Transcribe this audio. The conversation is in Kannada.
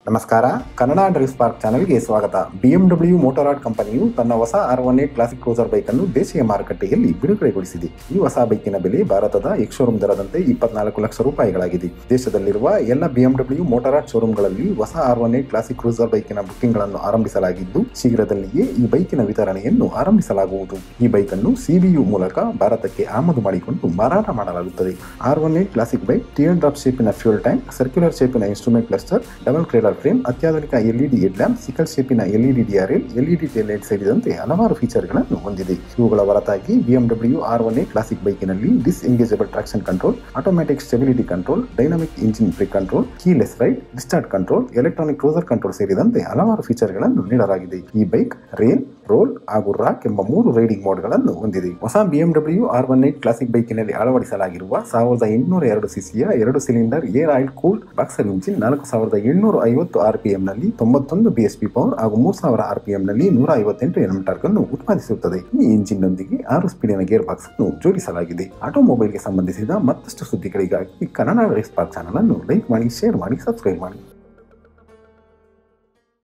ನಮಸ್ಕಾರ ಕನ್ನಡ ಡ್ರೈವ್ ಸ್ಪಾರ್ಕ್ ಚಾನೆಲ್ಗೆ ಸ್ವಾಗತ ಬಿಎಂಡಬ್ಲ್ಯೂ ಮೋಟರಾಡ್ ಕಂಪನಿಯು ತನ್ನ ಹೊಸ R one eight classic cruiser bike ಅನ್ನು ದೇಶೀಯ ಮಾರುಕಟ್ಟೆಯಲ್ಲಿ ಬಿಡುಗಡೆಗೊಳಿಸಿದೆ ಈ ಹೊಸ ಬೈಕಿನ ಬೆಲೆ ಭಾರತದ ಎಕ್ಸ್ ಶೋರೂಮ್ ದರದಂತೆ ಇಪ್ಪತ್ನಾಲ್ಕು ಲಕ್ಷ ರೂಪಾಯಿಗಳಾಗಿದೆ ದೇಶದಲ್ಲಿರುವ ಎಲ್ಲ ಬಿಎಂಡಬ್ಲ್ಯೂ ಮೋಟರಾಡ್ ಶೋರೂಮ್ಗಳಲ್ಲಿ ಹೊಸ R one eight classic cruiser ಬೈಕಿನ ಬುಕ್ಕಿಂಗ್ಗಳನ್ನು ಆರಂಭಿಸಲಾಗಿದ್ದು ಶೀಘ್ರದಲ್ಲಿಯೇ ಈ ಬೈಕಿನ ವಿತರಣೆಯನ್ನು ಆರಂಭಿಸಲಾಗುವುದು ಈ ಬೈಕ್ ಅನ್ನು ಸಿಬಿಯು ಮೂಲಕ ಭಾರತಕ್ಕೆ ಆಮದು ಮಾಡಿಕೊಂಡು ಮಾರಾಟ ಮಾಡಲಾಗುತ್ತದೆ R one eight classic bike tear drop ಶೇಪಿನ ಫ್ಯೂಲ್ ಟ್ಯಾಂಕ್ ಸರ್ಕ್ಯುಲರ್ ಶೇಪಿನ instrument cluster double cradle frame ಅತ್ಯಾಧುನಿಕ ಎಲ್ಇಡಿ ಹೆಡ್ ಲ್ಯಾಂಪ್ ಸಿಕಲ್ ಶೇಪಿನ LED DRL LED tail light ಸೇರಿದಂತೆ ಹಲವಾರು ಫೀಚರ್ಗಳನ್ನು ಹೊಂದಿದೆ ಇವುಗಳ ಹೊರತಾಗಿ BMW R one A classic ಬೈಕಿನಲ್ಲಿ disengageable traction control automatic stability control dynamic engine brake control keyless ride ಡಿಸ್ಟಾರ್ಟ್ ಕಂಟ್ರೋಲ್ ಎಲೆಕ್ಟ್ರಾನಿಕ್ ಕ್ರೂಸರ್ ಕಂಟ್ರೋಲ್ ಸೇರಿದಂತೆ ಹಲವಾರು ಫೀಚರ್ಗಳನ್ನು ನೀಡಲಾಗಿದೆ ಈ ಬೈಕ್ ರೇನ್ ರೋಲ್ ಹಾಗೂ ರಾಕ್ ಎಂಬ ಮೂರು ರೈಡಿಂಗ್ ಮೋಡ್ಗಳನ್ನು ಹೊಂದಿದೆ ಹೊಸ BMW R one eight classic ಬೈಕಿನಲ್ಲಿ ಅಳವಡಿಸಲಾಗಿರುವ ಸಾವಿರದ ಎಂಟುನೂರ ಎರಡು ಸಿಸಿಯ ಎರಡು cylinder air oil cooled boxer engine ನಾಲ್ಕು ಸಾವಿರದ ಏಳ್ನೂರ ಐವತ್ತು ಆರ್ಪಿಎಂ ನಲ್ಲಿ ತೊಂಬತ್ತೊಂದು ಬಿಎಸ್ಪಿ ಪವರ್ ಹಾಗೂ ಮೂರು ಸಾವಿರ ಆರ್ಪಿಎಂ ನಲ್ಲಿ ನೂರ ಐವತ್ತೆಂಟು ಎಂ ಟಾರ್ಕ್ ಅನ್ನು ಉತ್ಪಾದಿಸುತ್ತದೆ ಈ ಇಂಜಿನ್ ನೊಂದಿಗೆ ಆರು ಸ್ಪೀಡಿನ ಗೇರ್ ಬಾಕ್ಸ್ ಅನ್ನು ಜೋಡಿಸಲಾಗಿದೆ ಆಟೋಮೊಬೈಲ್ಗೆ ಸಂಬಂಧಿಸಿದ ಮತ್ತಷ್ಟು ಸುದ್ದಿಗಳಿಗಾಗಿ ಕನ್ನಡ ರೇಸ್ ಪಾರ್ಕ್ ಚಾನಲ್ ಅನ್ನು ಲೈಕ್ ಮಾಡಿ ಶೇರ್ ಮಾಡಿ ಸಬ್ಸ್ಕ್ರೈಬ್ ಮಾಡಿ